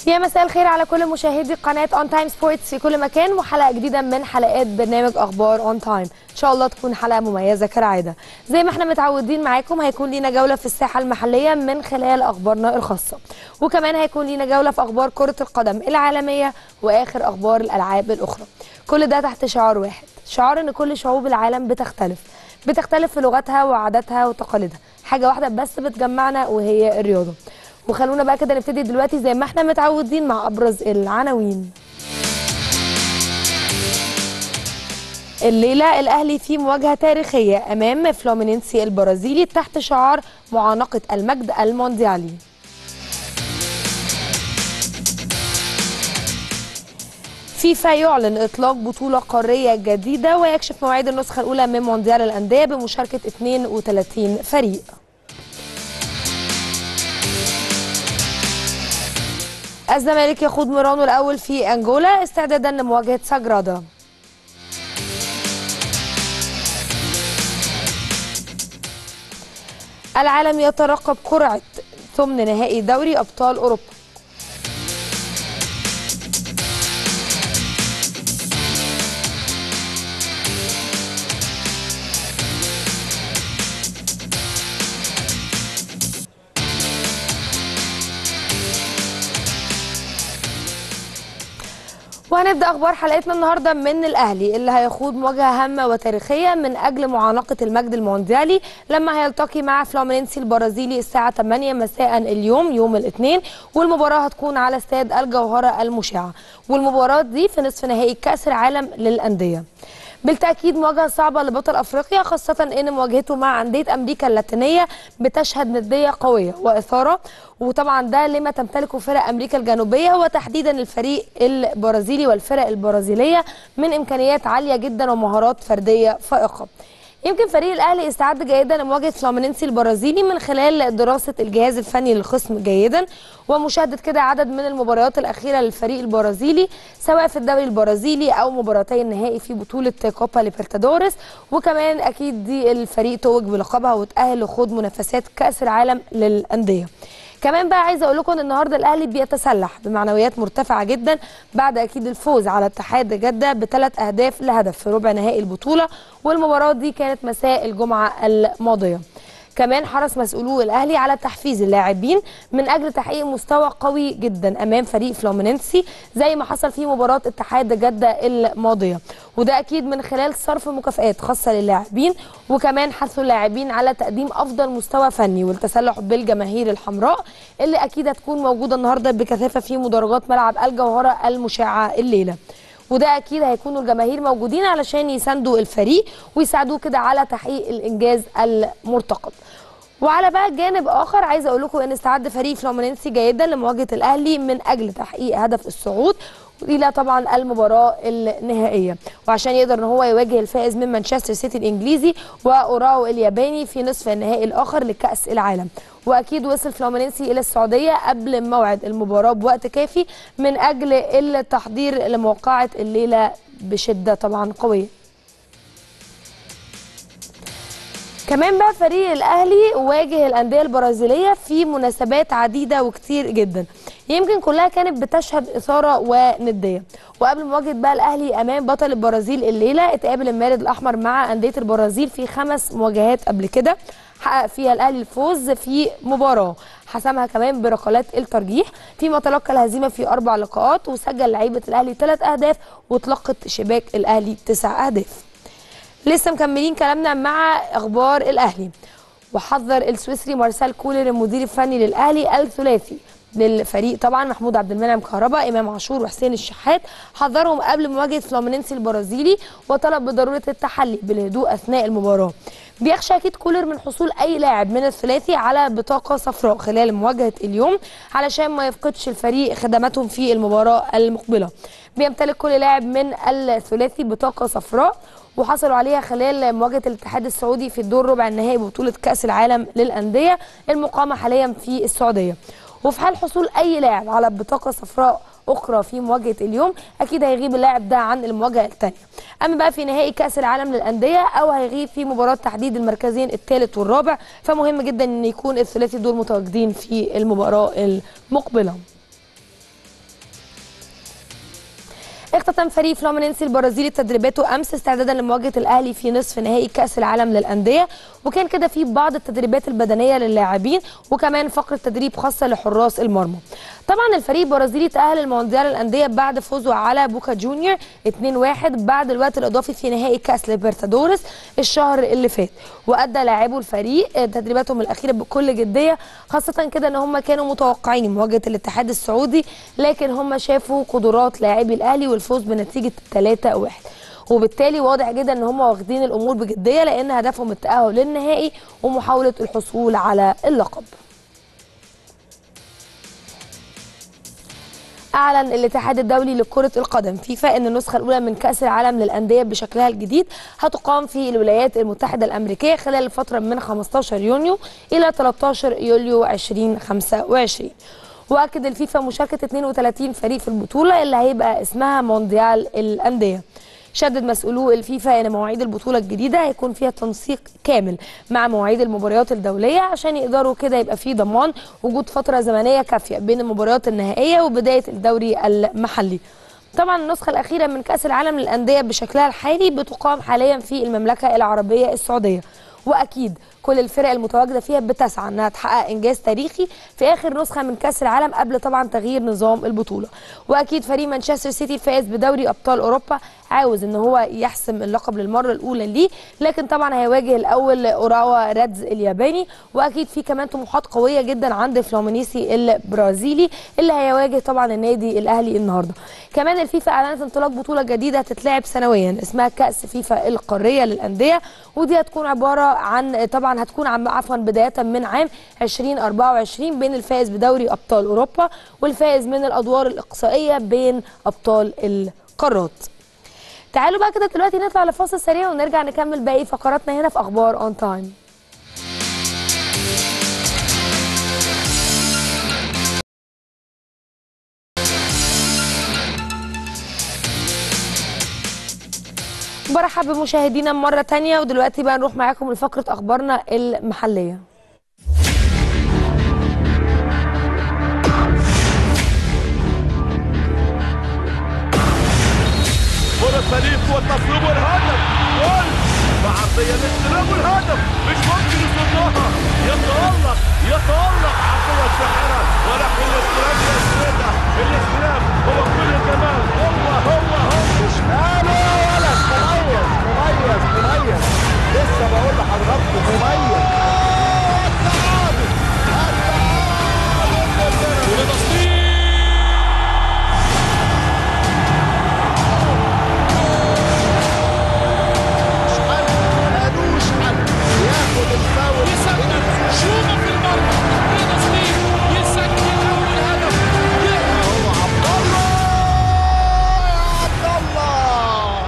يا مساء الخير على كل مشاهدي قناه اون تايم سبورتس في كل مكان وحلقه جديده من حلقات برنامج اخبار اون تايم ان شاء الله تكون حلقه مميزه كالعاده زي ما احنا متعودين معاكم هيكون لينا جوله في الساحه المحليه من خلال اخبارنا الخاصه وكمان هيكون لينا جوله في اخبار كره القدم العالميه واخر اخبار الالعاب الاخرى كل ده تحت شعار واحد شعار ان كل شعوب العالم بتختلف بتختلف في لغتها وعاداتها وتقاليدها حاجه واحده بس بتجمعنا وهي الرياضه وخلونا بقى كده نبتدي دلوقتي زي ما احنا متعودين مع ابرز العناوين الليله الاهلي في مواجهه تاريخيه امام فلومينينسي البرازيلي تحت شعار معانقه المجد المونديالي فيفا يعلن اطلاق بطوله قاريه جديده ويكشف مواعيد النسخه الاولى من مونديال الانديه بمشاركه 32 فريق الزمالك يخوض ميرانو الاول في انجولا استعدادا لمواجهه ساجرادا العالم يترقب قرعه ثمن نهائي دوري ابطال اوروبا وهنبدا اخبار حلقتنا النهارده من الاهلي اللي هيخوض مواجهه هامه وتاريخيه من اجل معانقه المجد المونديالي لما هيلتقي مع فلومينينسي البرازيلي الساعه 8 مساء اليوم يوم الاثنين والمباراه هتكون على استاد الجوهره المشعه والمباراه دي في نصف نهائي كاس العالم للانديه بالتاكيد مواجهه صعبه لبطل افريقيا خاصه ان مواجهته مع انديه امريكا اللاتينيه بتشهد نديه قويه واثاره وطبعا ده لما تمتلكه فرق امريكا الجنوبيه وتحديدا الفريق البرازيلي والفرق البرازيليه من امكانيات عاليه جدا ومهارات فرديه فائقه يمكن فريق الاهلي استعد جيدا لمواجهه فلامينينسي البرازيلي من خلال دراسه الجهاز الفني للخصم جيدا ومشاهده كده عدد من المباريات الاخيره للفريق البرازيلي سواء في الدوري البرازيلي او مباراتي النهائي في بطوله كوبا ليبرتادوريس وكمان اكيد دي الفريق توج بلقبها وتاهل لخوض منافسات كاس العالم للانديه كمان بقى عايزه اقول لكم ان النهارده الاهلي بيتسلح بمعنويات مرتفعه جدا بعد اكيد الفوز على اتحاد جده بثلاث اهداف لهدف في ربع نهائي البطوله والمباراه دي كانت مساء الجمعه الماضيه كمان حرص مسؤولو الاهلي على تحفيز اللاعبين من اجل تحقيق مستوى قوي جدا امام فريق فلومينينسي زي ما حصل في مباراه اتحاد جده الماضيه وده اكيد من خلال صرف مكافئات خاصه للاعبين وكمان حث اللاعبين على تقديم افضل مستوى فني والتسلح بالجماهير الحمراء اللي اكيد هتكون موجوده النهارده بكثافه في مدرجات ملعب الجوهره المشعه الليله وده اكيد هيكونوا الجماهير موجودين علشان يساندوا الفريق ويساعدوه كده على تحقيق الانجاز المرتقب وعلى بقى جانب اخر عايزه اقول لكم ان استعد فريق فلومينينسي جيدا لمواجهه الاهلي من اجل تحقيق هدف الصعود الى طبعا المباراه النهائيه وعشان يقدر ان هو يواجه الفائز من مانشستر سيتي الانجليزي واوراو الياباني في نصف النهائي الاخر لكاس العالم واكيد وصل فلومينينسي الى السعوديه قبل موعد المباراه بوقت كافي من اجل التحضير لموقعه الليله بشده طبعا قويه كمان بقى فريق الاهلي واجه الانديه البرازيليه في مناسبات عديده وكتير جدا يمكن كلها كانت بتشهد اثاره ونديه وقبل مواجهه بقى الاهلي امام بطل البرازيل الليله اتقابل المارد الاحمر مع انديه البرازيل في خمس مواجهات قبل كده حقق فيها الاهلي الفوز في مباراه حسمها كمان بركلات الترجيح فيما تلقى الهزيمه في اربع لقاءات وسجل لعيبه الاهلي ثلاث اهداف واتلقت شباك الاهلي تسع اهداف لسه مكملين كلامنا مع اخبار الاهلي وحذر السويسري مارسيل كولر المدير الفني للاهلي الثلاثي للفريق طبعا محمود عبد المنعم كهربا امام عاشور وحسين الشحات حذرهم قبل مواجهه فلومينينسي البرازيلي وطلب بضروره التحلي بالهدوء اثناء المباراه بيخشى اكيد كولر من حصول اي لاعب من الثلاثي على بطاقه صفراء خلال مواجهه اليوم علشان ما يفقدش الفريق خدماتهم في المباراه المقبله بيمتلك كل لاعب من الثلاثي بطاقه صفراء وحصلوا عليها خلال مواجهه الاتحاد السعودي في الدور ربع النهائي ببطوله كاس العالم للانديه المقامه حاليا في السعوديه وفي حال حصول اي لاعب على بطاقه صفراء اخرى في مواجهه اليوم اكيد هيغيب اللاعب ده عن المواجهه الثانيه اما بقى في نهائي كاس العالم للانديه او هيغيب في مباراه تحديد المركزين الثالث والرابع فمهم جدا ان يكون الثلاثي دول متواجدين في المباراه المقبله اختتم فريق فلومينينسي البرازيلي تدريباته امس استعدادا لمواجهه الاهلي في نصف نهائي كاس العالم للانديه وكان كده في بعض التدريبات البدنيه للاعبين وكمان فقره تدريب خاصه لحراس المرمى طبعا الفريق البرازيلي تاهل المونديال الانديه بعد فوزه على بوكا جونيور 2-1 بعد الوقت الاضافي في نهائي كاس ليبرتادورس الشهر اللي فات وادى لاعبو الفريق تدريباتهم الاخيره بكل جديه خاصه كده ان هم كانوا متوقعين مواجهه الاتحاد السعودي لكن هم شافوا قدرات لاعبي الاهلي والفوز بنتيجه 3-1 وبالتالي واضح جدا ان هم واخدين الامور بجديه لان هدفهم التاهل للنهائي ومحاوله الحصول على اللقب اعلن الاتحاد الدولي لكره القدم فيفا ان النسخه الاولى من كاس العالم للانديه بشكلها الجديد هتقام في الولايات المتحده الامريكيه خلال الفتره من 15 يونيو الى 13 يوليو 2025 واكد الفيفا مشاركه 32 فريق في البطوله اللي هيبقى اسمها مونديال الانديه شدد مسؤولو الفيفا ان مواعيد البطوله الجديده هيكون فيها تنسيق كامل مع مواعيد المباريات الدوليه عشان يقدروا كده يبقى في ضمان وجود فتره زمنيه كافيه بين المباريات النهائيه وبدايه الدوري المحلي طبعا النسخة الأخيرة من كأس العالم للأندية بشكلها الحالي بتقام حاليا في المملكة العربية السعودية وأكيد كل الفرق المتواجده فيها بتسعى انها تحقق انجاز تاريخي في اخر نسخه من كاس العالم قبل طبعا تغيير نظام البطوله واكيد فريق مانشستر سيتي فاز بدوري ابطال اوروبا عاوز ان هو يحسم اللقب للمره الاولى ليه لكن طبعا هيواجه الاول اوراوا ريدز الياباني واكيد في كمان طموحات قويه جدا عند فلومينيسي البرازيلي اللي هيواجه طبعا النادي الاهلي النهارده كمان الفيفا اعلنت انطلاق بطوله جديده هتتلعب سنويا اسمها كاس فيفا القاريه للانديه ودي هتكون عباره عن طبعا هتكون عم عفوا بدايه من عام 2024 بين الفائز بدوري ابطال اوروبا والفائز من الادوار الاقصائيه بين ابطال القارات تعالوا بقى كده دلوقتي نطلع لفاصل سريع ونرجع نكمل باقي فقراتنا هنا في اخبار اون تايم برحب بمشاهدينا مرة تانية ودلوقتي بقى نروح معاكم لفقرة أخبارنا المحلية كرة سليم والتصويب والهدف جول بعرضية للاستلام والهدف مش ممكن يصدها يتألق يتألق عقوة الساحرة ولكن الاستلام يسندها الاستلام هو كل الجمال هو هو هو شماله يا ولد مميز مميز مميز لسه بقول لحضراتكم مميز التعادل التعادل مش حل مالوش حل ياخد الفاول يسدد شوطه في المرمى رضا سليم يسجل اول هدف هو عبد الله يا عبد الله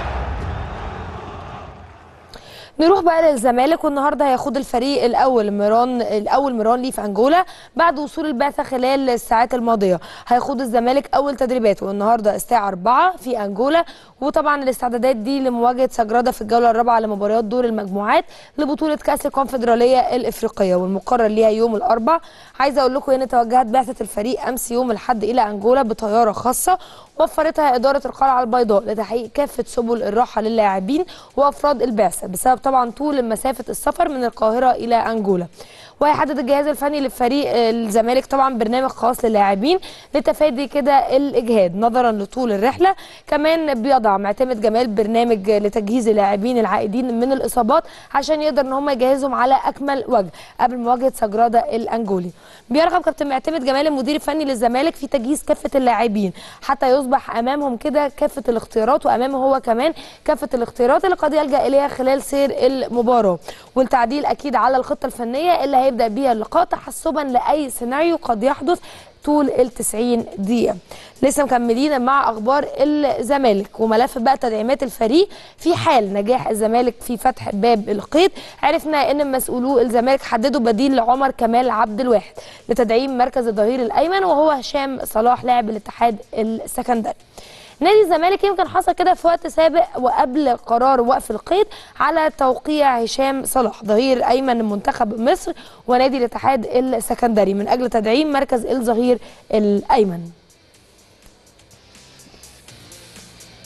نروح بقى للزمالك والنهارده هيخوض الفريق الاول ميران الاول ميران ليه في انجولا بعد وصول البعثه خلال الساعات الماضيه هيخوض الزمالك اول تدريباته النهارده الساعه 4 في انجولا وطبعا الاستعدادات دي لمواجهه سجراده في الجوله الرابعه لمباريات دور المجموعات لبطوله كاس الكونفدراليه الافريقيه والمقرر ليها يوم الاربعاء عايزه اقول لكم ان توجهت بعثه الفريق امس يوم الاحد الى انجولا بطياره خاصه وفرتها اداره القلعه البيضاء لتحقيق كافه سبل الراحه للاعبين وافراد البعثه بسبب طبعا طول مسافه السفر من القاهره الى انجولا وهيحدد الجهاز الفني لفريق الزمالك طبعا برنامج خاص للاعبين لتفادي كده الاجهاد نظرا لطول الرحله كمان بيضع معتمد جمال برنامج لتجهيز اللاعبين العائدين من الاصابات عشان يقدر ان هم يجهزهم على اكمل وجه قبل مواجهه سجراده الانجولي بيرغب كابتن معتمد جمال المدير الفني للزمالك في تجهيز كافه اللاعبين حتى يصبح امامهم كده كافه الاختيارات وامامه هو كمان كافه الاختيارات اللي قد يلجا اليها خلال سير المباراه والتعديل اكيد على الخطه الفنيه اللي هيبدا بيها اللقاء تحسبا لاي سيناريو قد يحدث طول ال 90 دقيقة. لسه مكملين مع اخبار الزمالك وملف بقى تدعيمات الفريق في حال نجاح الزمالك في فتح باب القيد عرفنا ان مسؤولو الزمالك حددوا بديل لعمر كمال عبد الواحد لتدعيم مركز الظهير الايمن وهو هشام صلاح لاعب الاتحاد السكندري. نادي الزمالك يمكن حصل كده في وقت سابق وقبل قرار وقف القيد على توقيع هشام صلاح ظهير ايمن منتخب مصر ونادي الاتحاد السكندري من اجل تدعيم مركز الظهير الايمن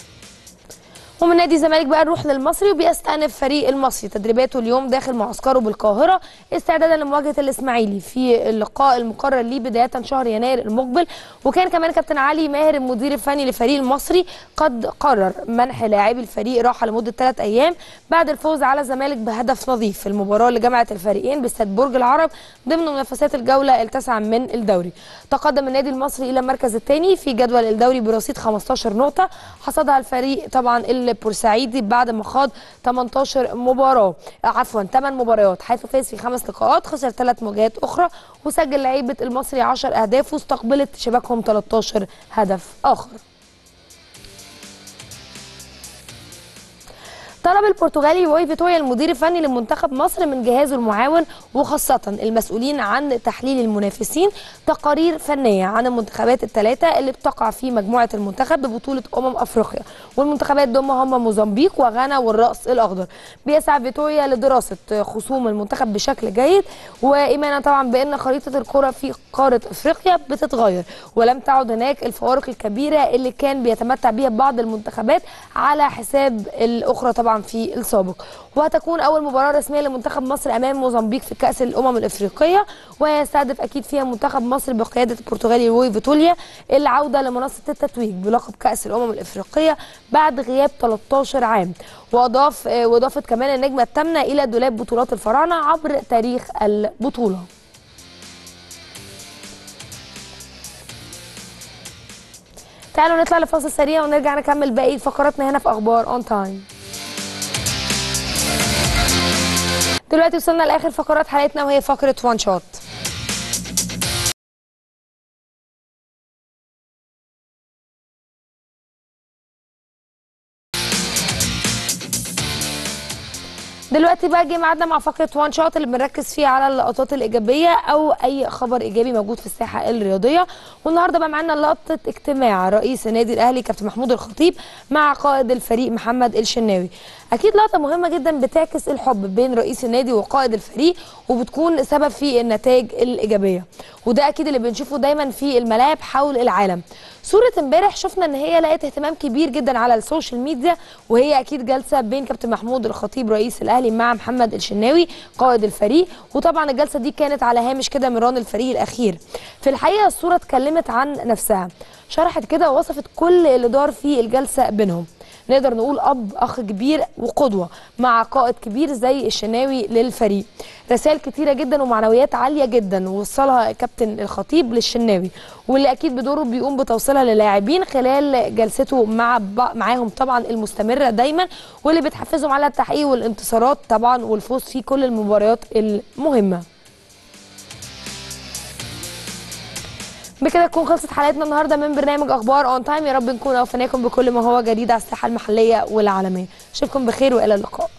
ومن نادي الزمالك بقى نروح للمصري وبيستأنف فريق المصري تدريباته اليوم داخل معسكره بالقاهره استعدادا لمواجهه الاسماعيلي في اللقاء المقرر ليه بدايه شهر يناير المقبل وكان كمان كابتن علي ماهر المدير الفني للفريق المصري قد قرر منح لاعبي الفريق راحه لمده ثلاث ايام بعد الفوز على الزمالك بهدف نظيف في المباراه اللي جمعت الفريقين باستاد برج العرب ضمن منافسات الجوله التاسعه من الدوري تقدم النادي المصري الى المركز الثاني في جدول الدوري برصيد 15 نقطه حصدها الفريق طبعا البورسعيدي بعد ما خاض 18 مباراه عفوا 8 مباريات حيث فاز في خمس لقاءات خسر ثلاث مواجهات اخرى وسجل لعيبه المصري 10 اهداف واستقبلت شباكهم 13 هدف اخر طلب البرتغالي روي فيتوريا المدير الفني لمنتخب مصر من جهازه المعاون وخاصة المسؤولين عن تحليل المنافسين تقارير فنية عن المنتخبات الثلاثة اللي بتقع في مجموعة المنتخب ببطولة أمم أفريقيا والمنتخبات دول هم موزمبيق وغانا والرأس الأخضر بيسعى فيتوريا لدراسة خصوم المنتخب بشكل جيد وإيمانا طبعا بأن خريطة الكرة في قارة أفريقيا بتتغير ولم تعد هناك الفوارق الكبيرة اللي كان بيتمتع بها بعض المنتخبات على حساب الأخرى طبعا في السابق وهتكون أول مباراة رسمية لمنتخب مصر أمام موزمبيق في كأس الأمم الأفريقية ويستهدف أكيد فيها منتخب مصر بقيادة البرتغالي روي فيتوليا العودة لمنصة التتويج بلقب كأس الأمم الأفريقية بعد غياب 13 عام وأضاف وأضافت كمان النجمة الثامنة إلى دولاب بطولات الفراعنة عبر تاريخ البطولة تعالوا نطلع لفاصل سريع ونرجع نكمل باقي فقراتنا هنا في اخبار اون تايم دلوقتي وصلنا لاخر فقرات حلقتنا وهي فقره وان شوت دلوقتي بقى جه ميعادنا مع فقره وان شوت اللي بنركز فيها على اللقطات الايجابيه او اي خبر ايجابي موجود في الساحه الرياضيه والنهارده بقى معانا لقطه اجتماع رئيس النادي الاهلي كابتن محمود الخطيب مع قائد الفريق محمد الشناوي اكيد لقطه مهمه جدا بتعكس الحب بين رئيس النادي وقائد الفريق وبتكون سبب في النتائج الايجابيه وده اكيد اللي بنشوفه دايما في الملاعب حول العالم صورة امبارح شفنا ان هي لقت اهتمام كبير جدا على السوشيال ميديا وهي اكيد جلسة بين كابتن محمود الخطيب رئيس الاهلي مع محمد الشناوي قائد الفريق وطبعا الجلسة دي كانت على هامش كده مران الفريق الاخير في الحقيقة الصورة اتكلمت عن نفسها شرحت كده ووصفت كل اللي دار في الجلسة بينهم نقدر نقول اب اخ كبير وقدوه مع قائد كبير زي الشناوي للفريق رسائل كتيره جدا ومعنويات عاليه جدا وصلها كابتن الخطيب للشناوي واللي اكيد بدوره بيقوم بتوصيلها للاعبين خلال جلسته مع معاهم طبعا المستمره دايما واللي بتحفزهم على التحقيق والانتصارات طبعا والفوز في كل المباريات المهمه بكده تكون خلصت حلقتنا النهارده من برنامج اخبار اون تايم يا رب نكون اوفيناكم بكل ما هو جديد على الساحه المحليه والعالميه اشوفكم بخير والى اللقاء